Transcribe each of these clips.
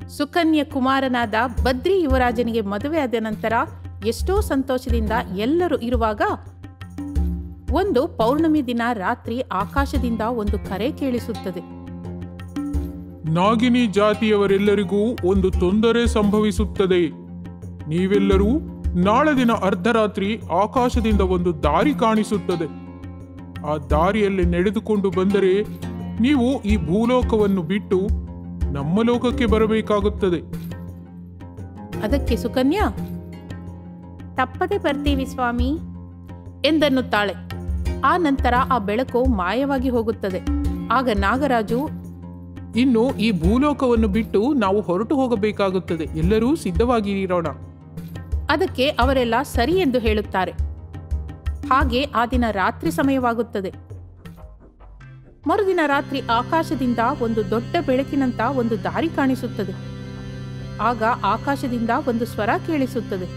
ಸುಕನ್ಯ ಕುಮಾರನಾದ ಬದ್ರಿ ಯುವರಾಜನಿಗೆ ಮದುವೆಯಾದ ನಂತರ ಎಷ್ಟೋ ಸಂತೋಷದಿಂದ ಎಲ್ಲರೂ ಇರುವಾಗ ಒಂದು ಪೌರ್ಣಮಿ ದಿನ ರಾತ್ರಿ ಆಕಾಶದಿಂದ ಒಂದು ಕರೆ ಕೇಳಿಸುತ್ತದೆ ನಾಗಿನಿ ಜಾತಿಯವರೆಲ್ಲರಿಗೂ ಒಂದು ತೊಂದರೆ ಸಂಭವಿಸುತ್ತದೆ ನೀವೆಲ್ಲರೂ ನಾಳೆ ದಿನ ಅರ್ಧರಾತ್ರಿ ಆಕಾಶದಿಂದ ಒಂದು ದಾರಿ ಕಾಣಿಸುತ್ತದೆ ಆ ದಾರಿಯಲ್ಲಿ ನಡೆದುಕೊಂಡು ಬಂದರೆ ನೀವು ಈ ಭೂಲೋಕವನ್ನು ಬಿಟ್ಟು ನಮ್ಮ ಲೋಕಕ್ಕೆ ಬರಬೇಕಾಗುತ್ತದೆ ಅದಕ್ಕೆ ಸುಕನ್ಯಾ ತಪ್ಪದೆ ಬರ್ತೀವಿ ಸ್ವಾಮಿ ಎಂದನ್ನುತ್ತಾಳೆ ಆ ನಂತರ ಆ ಬೆಳಕು ಮಾಯವಾಗಿ ಹೋಗುತ್ತದೆ ಆಗ ನಾಗರಾಜು ಇನ್ನು ಈ ಭೂಲೋಕವನ್ನು ಬಿಟ್ಟು ನಾವು ಹೊರಟು ಹೋಗಬೇಕಾಗುತ್ತದೆ ಎಲ್ಲರೂ ಸಿದ್ಧವಾಗಿರೋಣ ಅದಕ್ಕೆ ಅವರೆಲ್ಲ ಸರಿ ಎಂದು ಹೇಳುತ್ತಾರೆ ಹಾಗೆ ಆ ದಿನ ರಾತ್ರಿ ಸಮಯವಾಗುತ್ತದೆ ಮರುದಿನ ರಾತ್ರಿ ಆಕಾಶದಿಂದ ಒಂದು ದೊಡ್ಡ ಬೆಳಕಿನಂತ ಒಂದು ದಾರಿ ಕಾಣಿಸುತ್ತದೆ ಆಗ ಆಕಾಶದಿಂದ ಒಂದು ಸ್ವರ ಕೇಳಿಸುತ್ತದೆ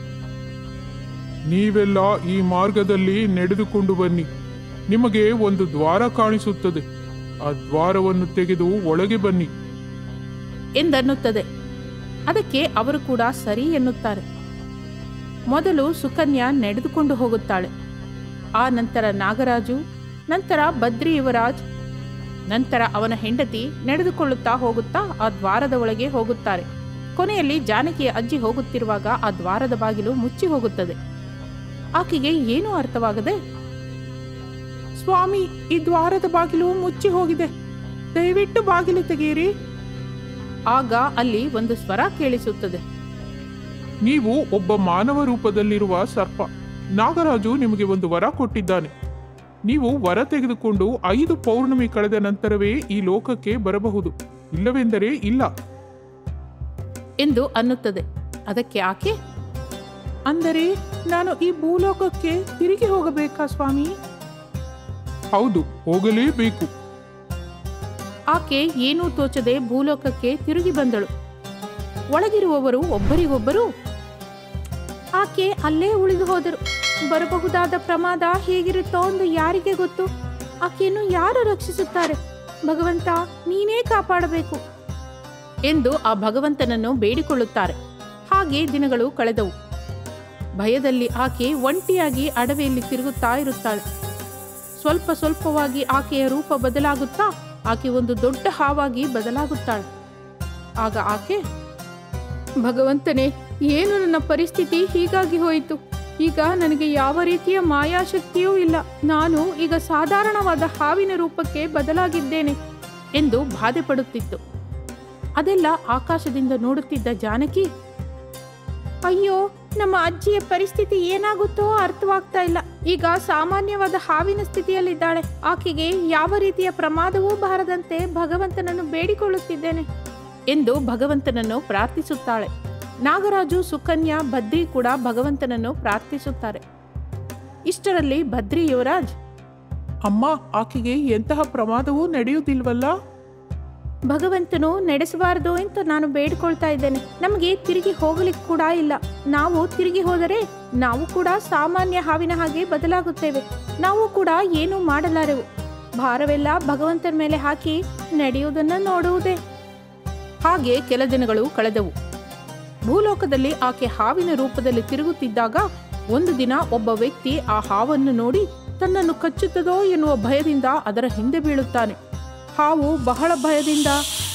ನೀವೆಲ್ಲ ಈ ಮಾರ್ಗದಲ್ಲಿ ನಡೆದುಕೊಂಡು ಬನ್ನಿ ನಿಮಗೆ ಒಂದು ದ್ವಾರ ಕಾಣಿಸುತ್ತದೆ ಆ ದ್ವಾರವನ್ನು ತೆಗೆದು ಒಳಗೆ ಬನ್ನಿ ಎಂದನ್ನುತ್ತದೆ ಅದಕ್ಕೆ ಅವರು ಕೂಡ ಸರಿ ಎನ್ನುತ್ತಾರೆ ಮೊದಲು ಸುಕನ್ಯಾ ನಡೆದುಕೊಂಡು ಹೋಗುತ್ತಾಳೆ ಆ ನಂತರ ನಾಗರಾಜು ನಂತರ ಬದ್ರಿ ಯುವರಾಜ್ ನಂತರ ಅವನ ಹೆಂಡತಿ ನಡೆದುಕೊಳ್ಳುತ್ತಾ ಹೋಗುತ್ತಾ ಆ ದ್ವಾರದ ಒಳಗೆ ಹೋಗುತ್ತಾರೆ ಕೊನೆಯಲ್ಲಿ ಜಾನಕಿಯ ಅಜ್ಜಿ ಹೋಗುತ್ತಿರುವಾಗ ಆ ದ್ವಾರದ ಬಾಗಿಲು ಮುಚ್ಚಿ ಹೋಗುತ್ತದೆ ಆಕೆಗೆ ಏನೂ ಅರ್ಥವಾಗದೆ ಸ್ವಾಮಿ ಈ ದ್ವಾರದ ಬಾಗಿಲು ಮುಚ್ಚಿ ಹೋಗಿದೆ ದಯವಿಟ್ಟು ಬಾಗಿಲು ತೆಗೆಯಿರಿ ಆಗ ಅಲ್ಲಿ ಒಂದು ಸ್ವರ ಕೇಳಿಸುತ್ತದೆ ನೀವು ಒಬ್ಬ ಮಾನವ ರೂಪದಲ್ಲಿರುವ ಸರ್ಪ ನಾಗರಾಜು ನಿಮಗೆ ಒಂದು ವರ ಕೊಟ್ಟಿದ್ದಾನೆ ನೀವು ವರ ತೆಗೆದುಕೊಂಡು ಐದು ಪೌರ್ಣಮಿ ಕಳೆದ ನಂತರವೇ ಈ ಲೋಕಕ್ಕೆ ಬರಬಹುದು ಇಲ್ಲವೆಂದರೆ ಇಲ್ಲ ಎಂದು ಅನ್ನುತ್ತದೆ ಅದಕ್ಕೆ ಆಕೆ ಅಂದರೆ ನಾನು ಈ ಭೂಲೋಕಕ್ಕೆ ತಿರುಗಿ ಹೋಗಬೇಕಾ ಸ್ವಾಮಿ ಹೌದು ಹೋಗಲೇಬೇಕು ಆಕೆ ಏನೂ ತೋಚದೆ ಭೂಲೋಕಕ್ಕೆ ತಿರುಗಿ ಬಂದಳು ಒಳಗಿರುವವರು ಒಬ್ಬರಿಗೊಬ್ಬರು ಆಕೆ ಅಲ್ಲೇ ಉಳಿದು ಹೋದರು ಬರಬಹುದಾದ ಪ್ರಮಾದ ಹೇಗಿರುತ್ತೋ ಎಂದು ಯಾರಿಗೆ ಗೊತ್ತು ಆಕೆಯನ್ನು ಯಾರು ರಕ್ಷಿಸುತ್ತಾರೆ ಭಗವಂತ ನೀನೇ ಕಾಪಾಡಬೇಕು ಎಂದು ಆ ಭಗವಂತನನ್ನು ಬೇಡಿಕೊಳ್ಳುತ್ತಾರೆ ಹಾಗೆ ದಿನಗಳು ಕಳೆದವು ಭಯದಲ್ಲಿ ಆಕೆ ಒಂಟಿಯಾಗಿ ಅಡವಿಯಲ್ಲಿ ತಿರುಗುತ್ತಾ ಇರುತ್ತಾಳೆ ಸ್ವಲ್ಪ ಸ್ವಲ್ಪವಾಗಿ ಆಕೆಯ ರೂಪ ಬದಲಾಗುತ್ತಾ ಆಕೆ ಒಂದು ದೊಡ್ಡ ಹಾವಾಗಿ ಬದಲಾಗುತ್ತಾಳೆ ಆಗ ಆಕೆ ಭಗವಂತನೇ ಏನು ನನ್ನ ಪರಿಸ್ಥಿತಿ ಹೀಗಾಗಿ ಹೋಯಿತು ಈಗ ನನಗೆ ಯಾವ ರೀತಿಯ ಮಾಯಾಶಕ್ತಿಯೂ ಇಲ್ಲ ನಾನು ಈಗ ಸಾಧಾರಣವಾದ ಹಾವಿನ ರೂಪಕ್ಕೆ ಬದಲಾಗಿದ್ದೇನೆ ಎಂದು ಬಾಧೆ ಪಡುತ್ತಿತ್ತು ಅದೆಲ್ಲ ಆಕಾಶದಿಂದ ನೋಡುತ್ತಿದ್ದ ಜಾನಕಿ ಅಯ್ಯೋ ನಮ್ಮ ಅಜ್ಜಿಯ ಪರಿಸ್ಥಿತಿ ಏನಾಗುತ್ತೋ ಅರ್ಥವಾಗ್ತಾ ಇಲ್ಲ ಈಗ ಸಾಮಾನ್ಯವಾದ ಹಾವಿನ ಸ್ಥಿತಿಯಲ್ಲಿದ್ದಾಳೆ ಆಕೆಗೆ ಯಾವ ರೀತಿಯ ಪ್ರಮಾದವೂ ಬಾರದಂತೆ ಭಗವಂತನನ್ನು ಬೇಡಿಕೊಳ್ಳುತ್ತಿದ್ದೇನೆ ಎಂದು ಭಗವಂತನನ್ನು ಪ್ರಾರ್ಥಿಸುತ್ತಾಳೆ ನಾಗರಾಜು ಸುಕನ್ಯಾ ಬದ್ರಿ ಕೂಡ ಭಗವಂತನನ್ನು ಪ್ರಾರ್ಥಿಸುತ್ತಾರೆ ಇಷ್ಟರಲ್ಲಿ ಬದ್ರಿ ಯುವರಾಜ್ ಅಮ್ಮ ಆಕೆಗೆ ಎಂತಹ ಪ್ರಮಾದವೂ ನಡೆಯುವುದಿಲ್ವಲ್ಲ ಭಗವಂತನು ನಡೆಸಬಾರದು ಅಂತ ನಾನು ಬೇಡ್ಕೊಳ್ತಾ ಇದ್ದೇನೆ ನಮಗೆ ತಿರುಗಿ ಹೋಗಲಿಕ್ಕೆ ಕೂಡ ಇಲ್ಲ ನಾವು ತಿರುಗಿ ಹೋದರೆ ನಾವು ಕೂಡ ಸಾಮಾನ್ಯ ಹಾವಿನ ಹಾಗೆ ಬದಲಾಗುತ್ತೇವೆ ನಾವು ಕೂಡ ಏನೂ ಮಾಡಲಾರೆವು ಭಾರವೆಲ್ಲ ಭಗವಂತನ ಮೇಲೆ ಹಾಕಿ ನಡೆಯುವುದನ್ನ ನೋಡುವುದೇ ಹಾಗೆ ಕೆಲ ದಿನಗಳು ಕಳೆದವು ಭೂಲೋಕದಲ್ಲಿ ಆಕೆ ಹಾವಿನ ರೂಪದಲ್ಲಿ ತಿರುಗುತ್ತಿದ್ದಾಗ ಒಂದು ದಿನ ಒಬ್ಬ ವ್ಯಕ್ತಿ ಆ ಹಾವನ್ನು ನೋಡಿ ತನ್ನನ್ನು ಕಚ್ಚುತ್ತದೋ ಎನ್ನುವ ಭಯದಿಂದ ಅದರ ಹಿಂದೆ ಬೀಳುತ್ತಾನೆ ಹಾವು ಬಹಳ ಭಯದಿಂದ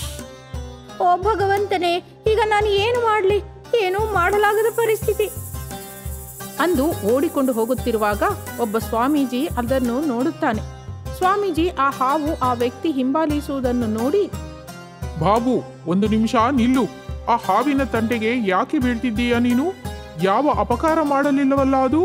ಓ ಭಗವಂತನೇ ಈಗ ನಾನು ಏನು ಮಾಡಲಿ ಏನೂ ಮಾಡಲಾಗದ ಪರಿಸ್ಥಿತಿ ಅಂದು ಓಡಿಕೊಂಡು ಹೋಗುತ್ತಿರುವಾಗ ಒಬ್ಬ ಸ್ವಾಮೀಜಿ ಅದನ್ನು ನೋಡುತ್ತಾನೆ ಸ್ವಾಮೀಜಿ ಆ ಹಾವು ಆ ವ್ಯಕ್ತಿ ಹಿಂಬಾಲಿಸುವುದನ್ನು ನೋಡಿ ಬಾಬು ಒಂದು ನಿಮಿಷ ನಿಲ್ಲು ಆ ಹಾವಿನ ತಂಟೆಗೆ ಯಾಕೆ ಬೀಳ್ತಿದ್ದೀಯಾ ನೀನು ಯಾವ ಅಪಕಾರ ಮಾಡಲಿಲ್ಲವಲ್ಲ ಅದು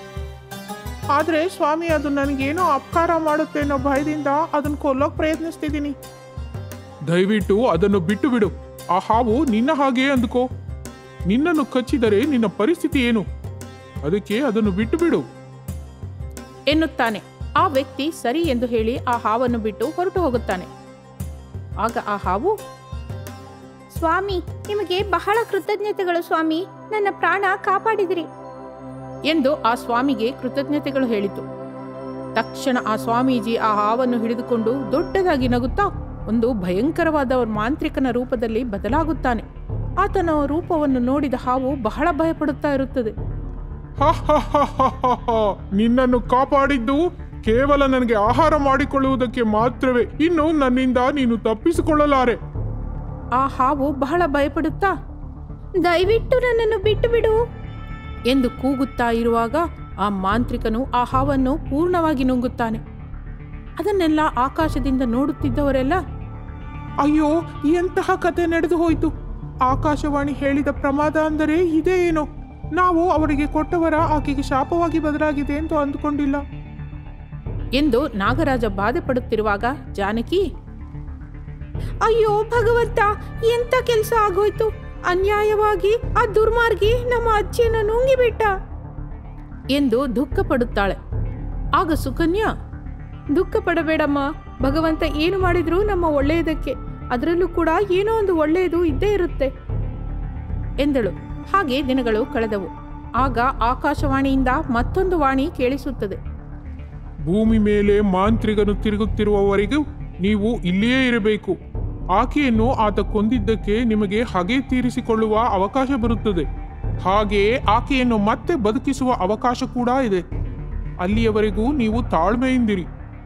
ಆದ್ರೆ ಸ್ವಾಮಿ ಅದು ನನಗೇನೋ ಅಪಕಾರ ಮಾಡುತ್ತೆ ಅನ್ನೋ ಭಯದಿಂದ ಅದನ್ನು ಕೊಲ್ಲೋಕ್ ಪ್ರಯತ್ನಿಸ್ತಿದ್ದೀನಿ ದಯವಿಟ್ಟು ಅದನ್ನು ಬಿಟ್ಟು ಬಿಡು ಆ ಹಾವು ನಿನ್ನ ಹಾಗೆ ಅಂದುಕೋ ನಿನ್ನನ್ನು ಕಚ್ಚಿದರೆ ನಿನ್ನ ಪರಿಸ್ಥಿತಿ ಏನು ಅದಕ್ಕೆ ಅದನ್ನು ಬಿಟ್ಟು ಬಿಡು ಎನ್ನುತ್ತಾನೆ ಆ ವ್ಯಕ್ತಿ ಸರಿ ಎಂದು ಹೇಳಿ ಆ ಹಾವನ್ನು ಬಿಟ್ಟು ಹೊರಟು ಹೋಗುತ್ತಾನೆ ಆಗ ಆ ಹಾವು ಸ್ವಾಮಿ ನಿಮಗೆ ಬಹಳ ಕೃತಜ್ಞತೆಗಳು ಸ್ವಾಮಿ ನನ್ನ ಪ್ರಾಣ ಕಾಪಾಡಿದಿರಿ ಎಂದು ಆ ಸ್ವಾಮಿಗೆ ಕೃತಜ್ಞತೆಗಳು ಹೇಳಿತು ತಕ್ಷಣ ಆ ಸ್ವಾಮೀಜಿ ಆ ಹಾವನ್ನು ಹಿಡಿದುಕೊಂಡು ದೊಡ್ಡದಾಗಿ ನಗುತ್ತಾ ಒಂದು ಭಯಂಕರವಾದ ಮಾಂತ್ರಿಕನ ರೂಪದಲ್ಲಿ ಬದಲಾಗುತ್ತಾನೆ ಆತನ ರೂಪವನ್ನು ನೋಡಿದ ಹಾವು ಬಹಳ ಭಯಪಡುತ್ತಾ ಇರುತ್ತದೆ ಹಹಹಹಹಹ. ನಿನ್ನನ್ನು ಕಾಪಾಡಿದ್ದು ಕೇವಲ ನನಗೆ ಆಹಾರ ಮಾಡಿಕೊಳ್ಳುವುದಕ್ಕೆ ಮಾತ್ರವೇ ಇನ್ನು ನನ್ನಿಂದ ನೀನು ತಪ್ಪಿಸಿಕೊಳ್ಳಲಾರೆ ಆ ಹಾವು ಬಹಳ ಭಯಪಡುತ್ತಾ ದಯವಿಟ್ಟು ನನ್ನನ್ನು ಬಿಟ್ಟು ಬಿಡು ಎಂದು ಕೂಗುತ್ತಾ ಇರುವಾಗ ಆ ಮಾಂತ್ರಿಕನು ಆ ಹಾವನ್ನು ಪೂರ್ಣವಾಗಿ ನುಂಗುತ್ತಾನೆ ಅದನ್ನೆಲ್ಲ ಆಕಾಶದಿಂದ ನೋಡುತ್ತಿದ್ದವರೆಲ್ಲ ಅಯ್ಯೋ ಎಂತಹ ಕತೆ ನಡೆದು ಹೋಯಿತು ಆಕಾಶವಾಣಿ ಹೇಳಿದ ಪ್ರಮಾದ ಅಂದರೆ ಇದೇ ಏನೋ ನಾವು ಅವರಿಗೆ ಕೊಟ್ಟವರ ಆಕೆಗೆ ಶಾಪವಾಗಿ ಬದಲಾಗಿದೆ ಎಂದು ಅಂದುಕೊಂಡಿಲ್ಲ ಎಂದು ನಾಗರಾಜ ಬಾಧೆ ಪಡುತ್ತಿರುವಾಗ ಜಾನಕಿ ಅಯ್ಯೋ ಭಗವಂತ ಎಂತ ಕೆಲಸ ಆಗೋಯ್ತು ಅನ್ಯಾಯವಾಗಿ ಆ ದುರ್ಮಾರ್ಗಿ ನಮ್ಮ ಅಜ್ಜಿಯನ್ನು ನುಂಗಿಬಿಟ್ಟ ಎಂದು ದುಃಖ ಪಡುತ್ತಾಳೆ ಆಗ ಸುಕನ್ಯಾ ದುಃಖ ಪಡಬೇಡಮ್ಮ ಭಗವಂತ ಏನು ಮಾಡಿದ್ರೂ ನಮ್ಮ ಒಳ್ಳೆಯದಕ್ಕೆ ಅದರಲ್ಲೂ ಕೂಡ ಏನೋ ಒಂದು ಒಳ್ಳೆಯದು ಇದ್ದೇ ಇರುತ್ತೆ ಎಂದಳು ಹಾಗೆ ದಿನಗಳು ಕಳೆದವು ಆಗ ಆಕಾಶವಾಣಿಯಿಂದ ಮತ್ತೊಂದು ವಾಣಿ ಕೇಳಿಸುತ್ತದೆ ಭೂಮಿ ಮೇಲೆ ಮಾಂತ್ರಿಗನು ತಿರುಗುತ್ತಿರುವವರೆಗೂ ನೀವು ಇಲ್ಲಿಯೇ ಇರಬೇಕು ಆಕೆಯನ್ನು ಆತ ಕೊಂದಿದ್ದಕ್ಕೆ ನಿಮಗೆ ಹಗೆ ತೀರಿಸಿಕೊಳ್ಳುವ ಅವಕಾಶ ಬರುತ್ತದೆ ಹಾಗೆಯೇ ಆಕೆಯನ್ನು ಮತ್ತೆ ಬದುಕಿಸುವ ಅವಕಾಶ ಕೂಡ ಇದೆ ಅಲ್ಲಿಯವರೆಗೂ ನೀವು ತಾಳ್ಮೆಯಿಂದಿರಿ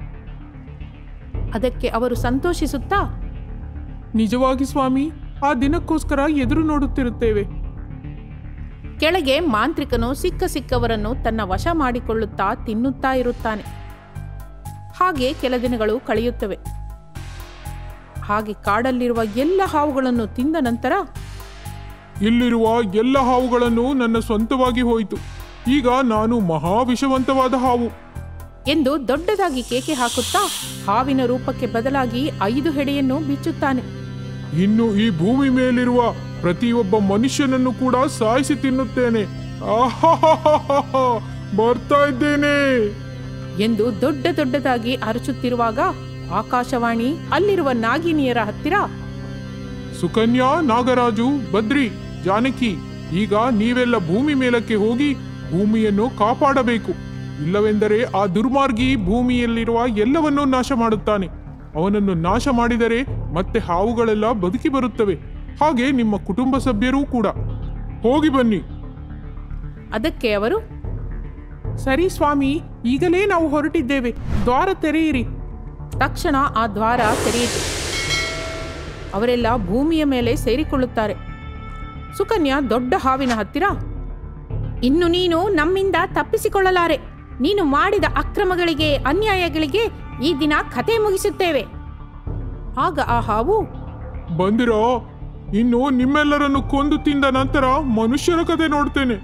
ಅದಕ್ಕೆ ಅವರು ಸಂತೋಷಿಸುತ್ತಾ ನಿಜವಾಗಿ ಸ್ವಾಮಿ ಆ ದಿನಕ್ಕೋಸ್ಕರ ಎದುರು ನೋಡುತ್ತಿರುತ್ತೇವೆ ಕೆಳಗೆ ಮಾಂತ್ರಿಕನು ಸಿಕ್ಕ ಸಿಕ್ಕವರನ್ನು ತನ್ನ ವಶ ಮಾಡಿಕೊಳ್ಳುತ್ತಾ ತಿನ್ನುತ್ತಾ ಇರುತ್ತಾನೆ ಹಾಗೆ ಕೆಲ ದಿನಗಳು ಕಳೆಯುತ್ತವೆ ಹಾಗೆ ಕಾಡಲ್ಲಿರುವ ಎಲ್ಲ ಹಾವುಗಳನ್ನು ತಿಂದ ನಂತರ ಇಲ್ಲಿರುವ ಎಲ್ಲ ಹಾವುಗಳನ್ನು ನನ್ನ ಸ್ವಂತವಾಗಿ ಹೋಯಿತು ಈಗ ನಾನು ಮಹಾ ವಿಷವಂತವಾದ ಹಾವು ಎಂದು ದೊಡ್ಡದಾಗಿ ಕೇಕೆ ಹಾಕುತ್ತಾ ಹಾವಿನ ರೂಪಕ್ಕೆ ಬದಲಾಗಿ ಐದು ಹೆಡೆಯನ್ನು ಬಿಚ್ಚುತ್ತಾನೆ ಇನ್ನು ಈ ಭೂಮಿ ಮೇಲಿರುವ ಪ್ರತಿಯೊಬ್ಬ ಮನುಷ್ಯನನ್ನು ಕೂಡ ಸಾಯಿಸಿ ತಿನ್ನುತ್ತೇನೆ ಆಹಾಹಾಹಾಹಾ, ಬರ್ತಾ ಇದ್ದೇನೆ ಎಂದು ದೊಡ್ಡ ದೊಡ್ಡದಾಗಿ ಅರಚುತ್ತಿರುವಾಗ ಆಕಾಶವಾಣಿ ಅಲ್ಲಿರುವ ನಾಗಿನಿಯರ ಹತ್ತಿರ ಸುಕನ್ಯಾ ನಾಗರಾಜು ಬದ್ರಿ ಜಾನಕಿ ಈಗ ನೀವೆಲ್ಲ ಭೂಮಿ ಮೇಲಕ್ಕೆ ಹೋಗಿ ಭೂಮಿಯನ್ನು ಕಾಪಾಡಬೇಕು ಇಲ್ಲವೆಂದರೆ ಆ ದುರ್ಮಾರ್ಗಿ ಭೂಮಿಯಲ್ಲಿರುವ ಎಲ್ಲವನ್ನೂ ನಾಶ ಮಾಡುತ್ತಾನೆ ಅವನನ್ನು ನಾಶ ಮಾಡಿದರೆ ಮತ್ತೆ ಹಾವುಗಳೆಲ್ಲ ಬದುಕಿ ಬರುತ್ತವೆ ಹಾಗೆ ನಿಮ್ಮ ಕುಟುಂಬ ಸಭ್ಯರೂ ಕೂಡ ಹೋಗಿ ಬನ್ನಿ ಅದಕ್ಕೆ ಅವರು ಸರಿ ಸ್ವಾಮಿ ಈಗಲೇ ನಾವು ಹೊರಟಿದ್ದೇವೆ ದ್ವಾರ ತೆರೆಯಿರಿ ತಕ್ಷಣ ಆ ದ್ವಾರ ತೆರೆಯಿತು ಅವರೆಲ್ಲ ಭೂಮಿಯ ಮೇಲೆ ಸೇರಿಕೊಳ್ಳುತ್ತಾರೆ ಸುಕನ್ಯಾ ದೊಡ್ಡ ಹಾವಿನ ಹತ್ತಿರ ಇನ್ನು ನೀನು ನಮ್ಮಿಂದ ತಪ್ಪಿಸಿಕೊಳ್ಳಲಾರೆ ನೀನು ಮಾಡಿದ ಅಕ್ರಮಗಳಿಗೆ ಅನ್ಯಾಯಗಳಿಗೆ ಈ ದಿನ ಕತೆ ಮುಗಿಸುತ್ತೇವೆ ಆಗ ಆ ಹಾವು ಬಂದಿರೋ ಇನ್ನು ನಿಮ್ಮೆಲ್ಲರನ್ನು ಕೊಂದು ತಿಂದ ನಂತರ ಮನುಷ್ಯರ ಕತೆ ನೋಡ್ತೇನೆ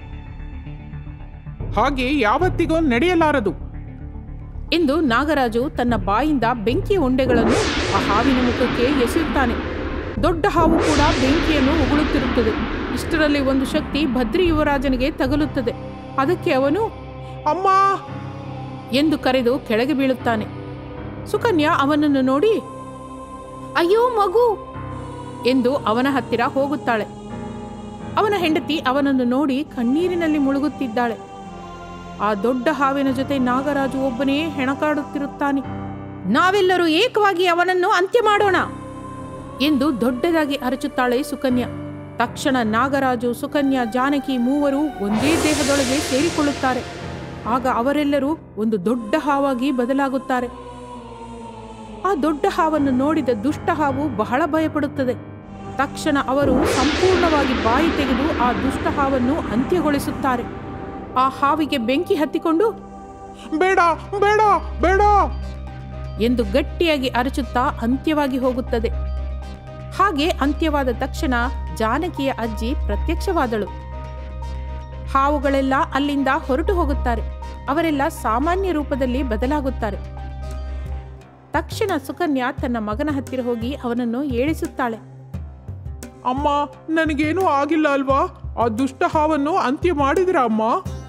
ಹಾಗೆ ಯಾವತ್ತಿಗೂ ನಡೆಯಲಾರದು ಎಂದು ನಾಗರಾಜು ತನ್ನ ಬಾಯಿಂದ ಬೆಂಕಿಯ ಉಂಡೆಗಳನ್ನು ಆ ಹಾವಿನ ಮುಖಕ್ಕೆ ಎಸೆಯುತ್ತಾನೆ ದೊಡ್ಡ ಹಾವು ಕೂಡ ಬೆಂಕಿಯನ್ನು ಉಗುಳುತ್ತಿರುತ್ತದೆ ಇಷ್ಟರಲ್ಲಿ ಒಂದು ಶಕ್ತಿ ಭದ್ರಿ ಯುವರಾಜನಿಗೆ ತಗಲುತ್ತದೆ ಅದಕ್ಕೆ ಅವನು ಅಮ್ಮ ಎಂದು ಕರೆದು ಕೆಳಗೆ ಬೀಳುತ್ತಾನೆ ಸುಕನ್ಯಾ ಅವನನ್ನು ನೋಡಿ ಅಯ್ಯೋ ಮಗು ಎಂದು ಅವನ ಹತ್ತಿರ ಹೋಗುತ್ತಾಳೆ ಅವನ ಹೆಂಡತಿ ಅವನನ್ನು ನೋಡಿ ಕಣ್ಣೀರಿನಲ್ಲಿ ಮುಳುಗುತ್ತಿದ್ದಾಳೆ ಆ ದೊಡ್ಡ ಹಾವಿನ ಜೊತೆ ನಾಗರಾಜು ಒಬ್ಬನೇ ಹೆಣಕಾಡುತ್ತಿರುತ್ತಾನೆ ನಾವೆಲ್ಲರೂ ಏಕವಾಗಿ ಅವನನ್ನು ಅಂತ್ಯ ಮಾಡೋಣ ಎಂದು ದೊಡ್ಡದಾಗಿ ಅರಚುತ್ತಾಳೆ ಸುಕನ್ಯಾ ತಕ್ಷಣ ನಾಗರಾಜು ಸುಕನ್ಯಾ ಜಾನಕಿ ಮೂವರು ಒಂದೇ ದೇಹದೊಳಗೆ ಸೇರಿಕೊಳ್ಳುತ್ತಾರೆ ಆಗ ಅವರೆಲ್ಲರೂ ಒಂದು ದೊಡ್ಡ ಹಾವಾಗಿ ಬದಲಾಗುತ್ತಾರೆ ಆ ದೊಡ್ಡ ಹಾವನ್ನು ನೋಡಿದ ದುಷ್ಟ ಹಾವು ಬಹಳ ಭಯಪಡುತ್ತದೆ ತಕ್ಷಣ ಅವರು ಸಂಪೂರ್ಣವಾಗಿ ಬಾಯಿ ತೆಗೆದು ಆ ದುಷ್ಟ ಹಾವನ್ನು ಅಂತ್ಯಗೊಳಿಸುತ್ತಾರೆ ಆ ಹಾವಿಗೆ ಬೆಂಕಿ ಹತ್ತಿಕೊಂಡು ಬೇಡ ಬೇಡ ಬೇಡ ಎಂದು ಗಟ್ಟಿಯಾಗಿ ಅರಚುತ್ತಾ ಅಂತ್ಯವಾಗಿ ಹೋಗುತ್ತದೆ ಹಾಗೆ ಅಂತ್ಯವಾದ ತಕ್ಷಣ ಜಾನಕಿಯ ಅಜ್ಜಿ ಪ್ರತ್ಯಕ್ಷವಾದಳು ಹಾವುಗಳೆಲ್ಲ ಅಲ್ಲಿಂದ ಹೊರಟು ಹೋಗುತ್ತಾರೆ ಅವರೆಲ್ಲ ಸಾಮಾನ್ಯ ರೂಪದಲ್ಲಿ ಬದಲಾಗುತ್ತಾರೆ ತಕ್ಷಣ ಸುಕನ್ಯಾ ತನ್ನ ಮಗನ ಹತ್ತಿರ ಹೋಗಿ ಅವನನ್ನು ಏಳಿಸುತ್ತಾಳೆ ಅಮ್ಮ ನನಗೇನೂ ಆಗಿಲ್ಲ ಅಲ್ವಾ ಆ ದುಷ್ಟ ಹಾವನ್ನು ಅಂತ್ಯ ಮಾಡಿದ್ರ ಅಮ್ಮ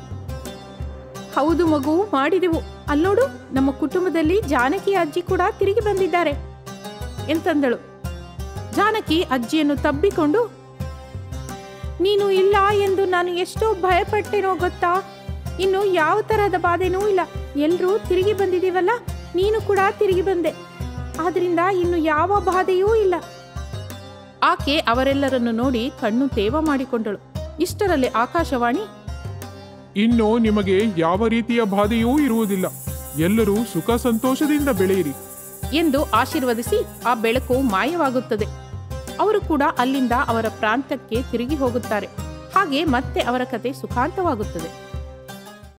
ಹೌದು ಮಗು ಮಾಡಿದೆವು ಅಲ್ಲೋಡು ನಮ್ಮ ಕುಟುಂಬದಲ್ಲಿ ಜಾನಕಿ ಅಜ್ಜಿ ಕೂಡ ತಿರುಗಿ ಬಂದಿದ್ದಾರೆ ಎಂತಂದಳು ಜಾನಕಿ ಅಜ್ಜಿಯನ್ನು ತಬ್ಬಿಕೊಂಡು ನೀನು ಇಲ್ಲ ಎಂದು ನಾನು ಎಷ್ಟೋ ಭಯಪಟ್ಟೆನೋ ಗೊತ್ತಾ ಇನ್ನು ಯಾವ ತರಹದ ಬಾಧೆನೂ ಇಲ್ಲ ಎಲ್ರೂ ತಿರುಗಿ ಬಂದಿದ್ದೀವಲ್ಲ ನೀನು ಕೂಡ ತಿರುಗಿ ಬಂದೆ ಆದ್ರಿಂದ ಇನ್ನು ಯಾವ ಬಾಧೆಯೂ ಇಲ್ಲ ಆಕೆ ಅವರೆಲ್ಲರನ್ನು ನೋಡಿ ಕಣ್ಣು ತೇವ ಮಾಡಿಕೊಂಡಳು ಇಷ್ಟರಲ್ಲಿ ಆಕಾಶವಾಣಿ ಇನ್ನು ನಿಮಗೆ ಯಾವ ರೀತಿಯ ಬಾಧೆಯೂ ಇರುವುದಿಲ್ಲ ಎಲ್ಲರೂ ಸುಖ ಸಂತೋಷದಿಂದ ಬೆಳೆಯಿರಿ ಎಂದು ಆಶೀರ್ವದಿಸಿ ಆ ಬೆಳಕು ಮಾಯವಾಗುತ್ತದೆ ಅವರು ಕೂಡ ಅಲ್ಲಿಂದ ಅವರ ಪ್ರಾಂತ್ಯಕ್ಕೆ ತಿರುಗಿ ಹೋಗುತ್ತಾರೆ ಹಾಗೆ ಮತ್ತೆ ಅವರ ಕತೆ ಸುಖಾಂತವಾಗುತ್ತದೆ